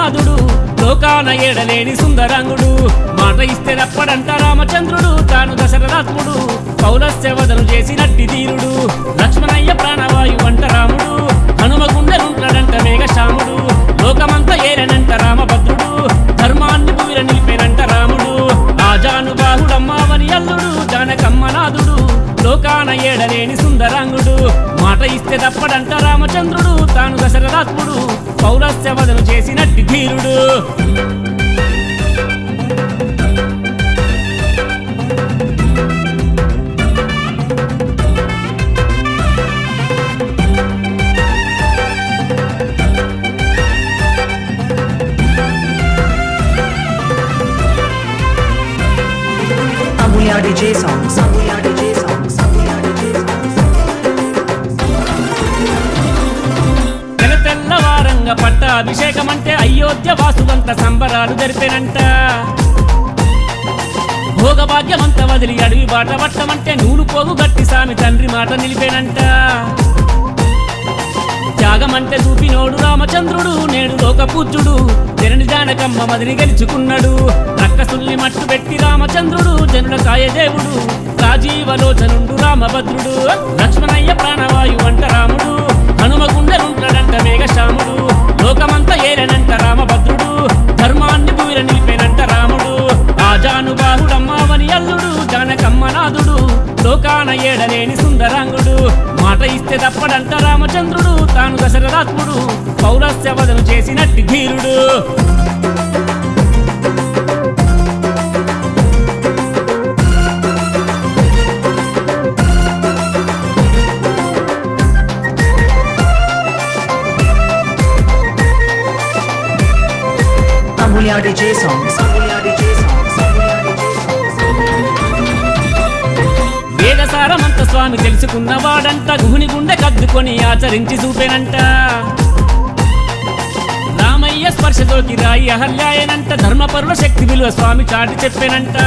కమ్మనాథుడు లోకాన ఏడలేని సుందరాంగుడు మాట ఇస్తే తప్పడంట రామచంద్రుడు తాను దశరథాత్ముడు పౌలస్య వదలు చేసినట్టి ధీరుడు లక్ష్మణయ్య ప్రాణవాయు వంట రాముడు హనుమగుండలుంటాడంట మేఘశ్యాముడు లోకమంతా ఏలనంట రామభద్రుడు ధర్మాన్ని భూమిల నిలిపేనంట రాముడు ఆజానుబాహుడమ్మావని అల్లుడు జానకమ్మనాథుడు లోకాన ఏడలేని సుందరాంగుడు మాట ఇస్తే తప్పడంట రామచంద్రుడు తాను దశరథాత్ముడు పౌరస్య వదలు చేసినట్టి ధీరుడు Amulya DJ songs. Amulya DJ songs. Amulya DJ songs. తెల తెల్లవారంగా పట్ట అభిషేకం అంటే అయోధ్య వాసువంత సంబరాలు జరిపేనంట భోగభాగ్యమంత వదిలి అడవి బాట పట్టమంటే నూలు పోగు గట్టి సామి తండ్రి మాట నిలిపేనంట త్యాగమంటే చూపినోడు రామచంద్రుడు నేడు లోక పూజ్యుడు జనని జానకమ్మ మదిని గెలుచుకున్నాడు రక్కసుల్ని మట్టు పెట్టి రామచంద్రుడు జనుల కాయదేవుడు రాజీవలోచనుండు రామభద్రుడు లక్ష్మణయ్య ప్రాణవాయు వంట రాముడు హనుమగుండలుంటాడంట మేఘశ్యాముడు లోకమంతా ఏలనంట రామభద్రుడు ధర్మాన్ని భూమిల నిలిపేనంట రాముడు ఆజానుబాహుడమ్మావని అల్లుడు జానకమ్మనాథుడు లోకాన ఏడలేని సుందరాంగుడు మాట ఇస్తే తప్పడంట రామచంద్రుడు తాను దశరథాత్ముడు పౌరస్య వదలు చేసినట్టి ధీరుడు Amulya DJ songs. Amulya DJ songs. Amulya DJ songs. వేదసారమంత స్వామి తెలుసుకున్నవాడంట గుహుని గుండె కద్దుకొని ఆచరించి చూపేనంట రామయ్య స్పర్శతోకి రాయి అహల్యాయనంట ధర్మపరుల శక్తి విలువ స్వామి చాటి చెప్పేనంట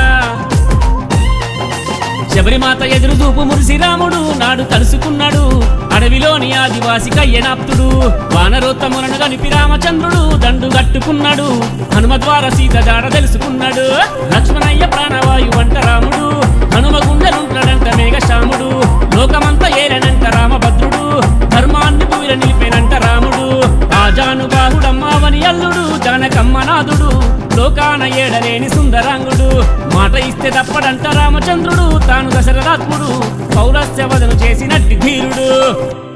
శబరిమాత ఎదురు చూపు మురిసి రాముడు నాడు తలుసుకున్నాడు అడవిలోని ఆదివాసి కయ్యనాప్తుడు వానరోత్తములను కలిపి రామచంద్రుడు దండు కట్టుకున్నాడు హనుమ ద్వారా సీత జాడ తెలుసుకున్నాడు లక్ష్మణయ్య ప్రాణవాయు వంట రాముడు హనుమ గుండెలుంటాడంట మేఘశ్యాముడు లోకమంతా ఏలనంట రామభద్రుడు ధర్మాన్ని భూమిల నిలిపేనంట రాముడు ఆజానుబాహుడమ్మావని అల్లుడు జానకమ్మనాథుడు లోకాన ఏడలేని సుందరాంగుడు మాట ఇస్తే తప్పడంట రామచంద్రుడు తాను దశరథాత్ముడు పౌరస్య వదలు చేసినట్టి ధీరుడు